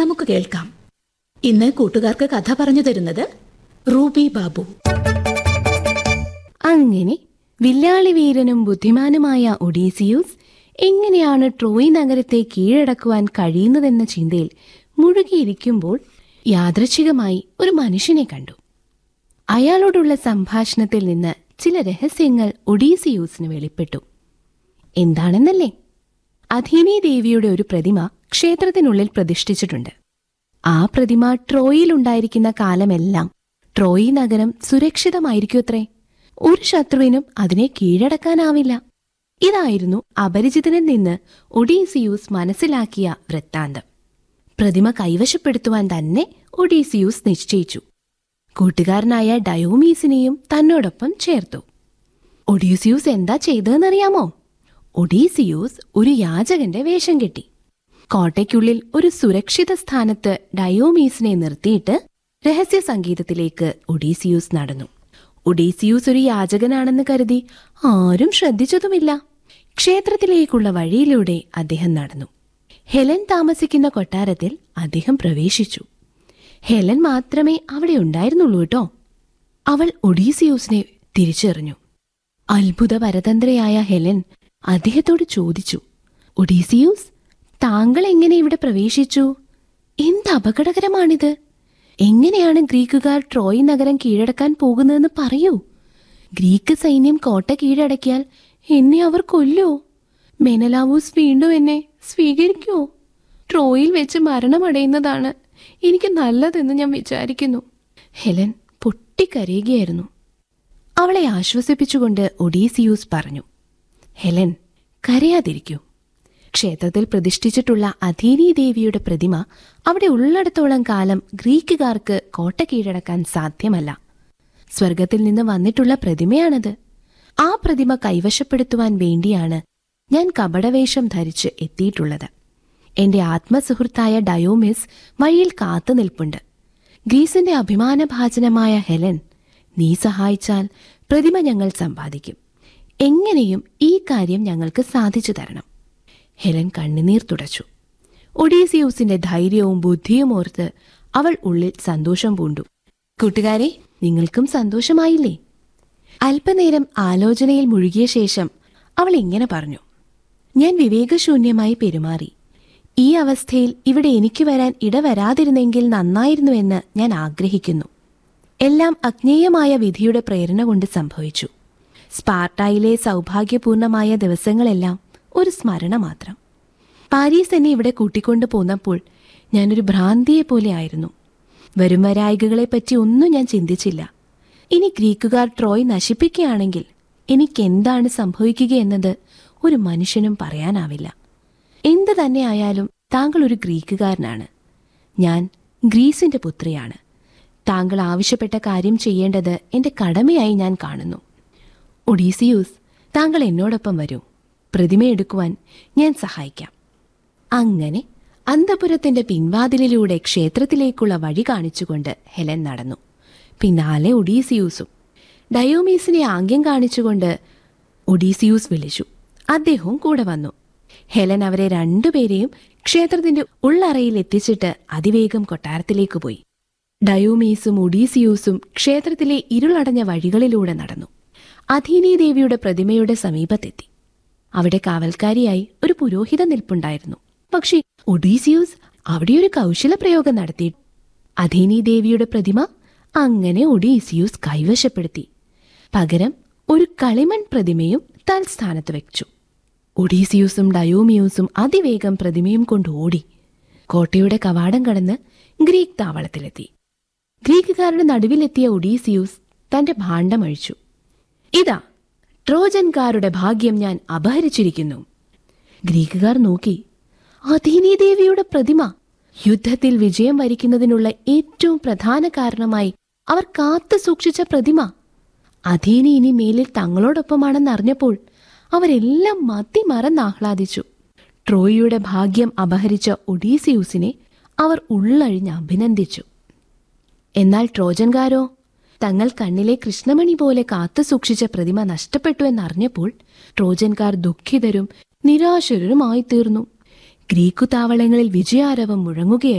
നമുക്ക് കേൾക്കാം ഇന്ന് കൂട്ടുകാർക്ക് കഥ പറഞ്ഞു തരുന്നത് റൂബി ബാബു അങ്ങനെ വില്ലാളി വീരനും ബുദ്ധിമാനുമായ ഒഡീസിയൂസ് എങ്ങനെയാണ് ട്രോയ് നഗരത്തെ കീഴടക്കുവാൻ കഴിയുന്നതെന്ന ചിന്തയിൽ മുഴുകിയിരിക്കുമ്പോൾ യാദൃച്ഛികമായി ഒരു മനുഷ്യനെ കണ്ടു അയാളോടുള്ള സംഭാഷണത്തിൽ നിന്ന് ചില രഹസ്യങ്ങൾ ഒഡീസിയൂസിന് വെളിപ്പെട്ടു എന്താണെന്നല്ലേ അധീനി ദേവിയുടെ ഒരു പ്രതിമ ക്ഷേത്രത്തിനുള്ളിൽ പ്രതിഷ്ഠിച്ചിട്ടുണ്ട് ആ പ്രതിമ ട്രോയിലുണ്ടായിരിക്കുന്ന കാലമെല്ലാം ട്രോയി നഗരം സുരക്ഷിതമായിരിക്കുമത്രേ ഒരു ശത്രുവിനും അതിനെ കീഴടക്കാനാവില്ല ഇതായിരുന്നു അപരിചിതനിൽ നിന്ന് ഒഡീസിയൂസ് മനസ്സിലാക്കിയ വൃത്താന്തം പ്രതിമ കൈവശപ്പെടുത്തുവാൻ തന്നെ ഒഡീസിയൂസ് നിശ്ചയിച്ചു കൂട്ടുകാരനായ ഡയോമീസിനെയും തന്നോടൊപ്പം ചേർത്തു ഒഡീസിയൂസ് എന്താ ചെയ്തതെന്നറിയാമോ ഒഡീസിയൂസ് ഒരു യാചകന്റെ വേഷം കെട്ടി കോട്ടയ്ക്കുള്ളിൽ ഒരു സുരക്ഷിത സ്ഥാനത്ത് ഡയോമീസിനെ നിർത്തിയിട്ട് രഹസ്യ സംഗീതത്തിലേക്ക് ഒഡീസിയൂസ് നടന്നു ഒഡീസിയൂസ് ഒരു യാചകനാണെന്ന് കരുതി ആരും ശ്രദ്ധിച്ചതുമില്ല ക്ഷേത്രത്തിലേക്കുള്ള വഴിയിലൂടെ അദ്ദേഹം നടന്നു ഹെലൻ താമസിക്കുന്ന കൊട്ടാരത്തിൽ അദ്ദേഹം പ്രവേശിച്ചു ഹെലൻ മാത്രമേ അവിടെ ഉണ്ടായിരുന്നുള്ളൂ കേട്ടോ അവൾ ഒഡീസിയൂസിനെ തിരിച്ചറിഞ്ഞു അത്ഭുത പരതന്ത്രയായ ഹെലൻ അദ്ദേഹത്തോട് ചോദിച്ചു ഒഡീസിയൂസ് താങ്കൾ എങ്ങനെ ഇവിടെ പ്രവേശിച്ചു എന്ത് അപകടകരമാണിത് എങ്ങനെയാണ് ഗ്രീക്കുകാർ ട്രോയ് നഗരം കീഴടക്കാൻ പോകുന്നതെന്ന് പറയൂ ഗ്രീക്ക് സൈന്യം കോട്ട കീഴടക്കിയാൽ എന്നെ അവർ കൊല്ലോ മെനലാവൂസ് വീണ്ടും എന്നെ സ്വീകരിക്കുമോ ട്രോയിൽ വെച്ച് മരണമടയുന്നതാണ് എനിക്ക് നല്ലതെന്ന് ഞാൻ വിചാരിക്കുന്നു ഹെലൻ പൊട്ടിക്കരയുകയായിരുന്നു അവളെ ആശ്വസിപ്പിച്ചുകൊണ്ട് ഒഡീസിയൂസ് പറഞ്ഞു ഹെലൻ കരയാതിരിക്കൂ ക്ഷേത്രത്തിൽ പ്രതിഷ്ഠിച്ചിട്ടുള്ള അധീനി ദേവിയുടെ പ്രതിമ അവിടെ ഉള്ളിടത്തോളം കാലം ഗ്രീക്കുകാർക്ക് കോട്ട കീഴടക്കാൻ സാധ്യമല്ല സ്വർഗത്തിൽ നിന്ന് വന്നിട്ടുള്ള പ്രതിമയാണത് ആ പ്രതിമ കൈവശപ്പെടുത്തുവാൻ വേണ്ടിയാണ് ഞാൻ കപടവേഷം ധരിച്ച് എത്തിയിട്ടുള്ളത് എന്റെ ആത്മസുഹൃത്തായ ഡയോമിസ് വഴിയിൽ കാത്തു നിൽപ്പുണ്ട് ഗ്രീസിന്റെ അഭിമാനഭാജനമായ ഹെലൻ നീ സഹായിച്ചാൽ പ്രതിമ ഞങ്ങൾ സമ്പാദിക്കും എങ്ങനെയും ഈ കാര്യം ഞങ്ങൾക്ക് സാധിച്ചു തരണം ഹെലൻ കണ്ണുനീർ തുടച്ചു ഒഡീസിയൂസിന്റെ ധൈര്യവും ബുദ്ധിയും ഓർത്ത് അവൾ ഉള്ളിൽ സന്തോഷം പൂണ്ടു കൂട്ടുകാരെ നിങ്ങൾക്കും സന്തോഷമായില്ലേ അല്പനേരം ആലോചനയിൽ മുഴുകിയ ശേഷം അവൾ ഇങ്ങനെ പറഞ്ഞു ഞാൻ വിവേകശൂന്യമായി പെരുമാറി ഈ അവസ്ഥയിൽ ഇവിടെ എനിക്ക് വരാൻ ഇടവരാതിരുന്നെങ്കിൽ നന്നായിരുന്നുവെന്ന് ഞാൻ ആഗ്രഹിക്കുന്നു എല്ലാം അജ്ഞേയമായ വിധിയുടെ പ്രേരണ കൊണ്ട് സംഭവിച്ചു സ്പാർട്ടായിലെ സൗഭാഗ്യപൂർണമായ ദിവസങ്ങളെല്ലാം ഒരു സ്മരണ മാത്രം പാരീസ് എന്നെ ഇവിടെ കൂട്ടിക്കൊണ്ടു പോന്നപ്പോൾ ഞാനൊരു ഭ്രാന്തിയെ പോലെ ആയിരുന്നു വരും വരായികകളെപ്പറ്റി ഒന്നും ഞാൻ ചിന്തിച്ചില്ല ഇനി ഗ്രീക്കുകാർ ട്രോയ് നശിപ്പിക്കുകയാണെങ്കിൽ എനിക്കെന്താണ് സംഭവിക്കുകയെന്നത് ഒരു മനുഷ്യനും പറയാനാവില്ല എന്ത് തന്നെ ആയാലും താങ്കൾ ഒരു ഗ്രീക്കുകാരനാണ് ഞാൻ ഗ്രീസിന്റെ പുത്രിയാണ് താങ്കൾ ആവശ്യപ്പെട്ട കാര്യം ചെയ്യേണ്ടത് എന്റെ കടമയായി ഞാൻ കാണുന്നു ഒഡീസിയൂസ് താങ്കൾ എന്നോടൊപ്പം വരൂ പ്രതിമയെടുക്കുവാൻ ഞാൻ സഹായിക്കാം അങ്ങനെ അന്തപുരത്തിന്റെ പിൻവാതിലിലൂടെ ക്ഷേത്രത്തിലേക്കുള്ള വഴി കാണിച്ചുകൊണ്ട് ഹെലൻ നടന്നു പിന്നാലെ ഒഡീസിയൂസും ഡയോമീസിനെ ആംഗ്യം കാണിച്ചുകൊണ്ട് ഒഡീസിയൂസ് വിളിച്ചു അദ്ദേഹവും കൂടെ വന്നു ഹെലൻ അവരെ രണ്ടുപേരെയും ക്ഷേത്രത്തിന്റെ ഉള്ളറയിൽ എത്തിച്ചിട്ട് അതിവേഗം കൊട്ടാരത്തിലേക്ക് പോയി ഡയോമീസും ഒഡീസിയൂസും ക്ഷേത്രത്തിലെ ഇരുളടഞ്ഞ വഴികളിലൂടെ നടന്നു അധീനി ദേവിയുടെ പ്രതിമയുടെ സമീപത്തെത്തി അവിടെ കാവൽക്കാരിയായി ഒരു പുരോഹിത നിൽപ്പുണ്ടായിരുന്നു പക്ഷേ ഒഡീസിയൂസ് അവിടെ ഒരു കൗശല പ്രയോഗം നടത്തി അധീനി ദേവിയുടെ പ്രതിമ അങ്ങനെ ഒഡീസിയൂസ് കൈവശപ്പെടുത്തി പകരം ഒരു കളിമൺ പ്രതിമയും തൽസ്ഥാനത്ത് വെച്ചു ഒഡീസിയൂസും ഡയോമിയൂസും അതിവേഗം പ്രതിമയും കൊണ്ട് ഓടി കോട്ടയുടെ കവാടം കടന്ന് ഗ്രീക്ക് താവളത്തിലെത്തി ഗ്രീക്കുകാരുടെ നടുവിലെത്തിയ ഒഡീസിയൂസ് തന്റെ ഭാണ്ഡമഴിച്ചു ഇതാ ട്രോജൻകാരുടെ ഭാഗ്യം ഞാൻ അപഹരിച്ചിരിക്കുന്നു ഗ്രീക്കുകാർ നോക്കി അധീനി ദേവിയുടെ പ്രതിമ യുദ്ധത്തിൽ വിജയം വരിക്കുന്നതിനുള്ള ഏറ്റവും പ്രധാന കാരണമായി അവർ കാത്തു സൂക്ഷിച്ച പ്രതിമ അധീനി ഇനി മേലിൽ തങ്ങളോടൊപ്പമാണെന്നറിഞ്ഞപ്പോൾ അവരെല്ലാം മതിമറന്ന് ആഹ്ലാദിച്ചു ട്രോയിയുടെ ഭാഗ്യം അപഹരിച്ച ഒഡീസിയൂസിനെ അവർ ഉള്ളഴിഞ്ഞ് അഭിനന്ദിച്ചു എന്നാൽ ട്രോജൻകാരോ തങ്ങൾ കണ്ണിലെ കൃഷ്ണമണി പോലെ കാത്തു സൂക്ഷിച്ച പ്രതിമ നഷ്ടപ്പെട്ടു എന്നറിഞ്ഞപ്പോൾ ട്രോജൻകാർ ദുഃഖിതരും നിരാശരുമായി തീർന്നു ഗ്രീക്കു താവളങ്ങളിൽ വിജയാരവം മുഴങ്ങുകയായിരുന്നു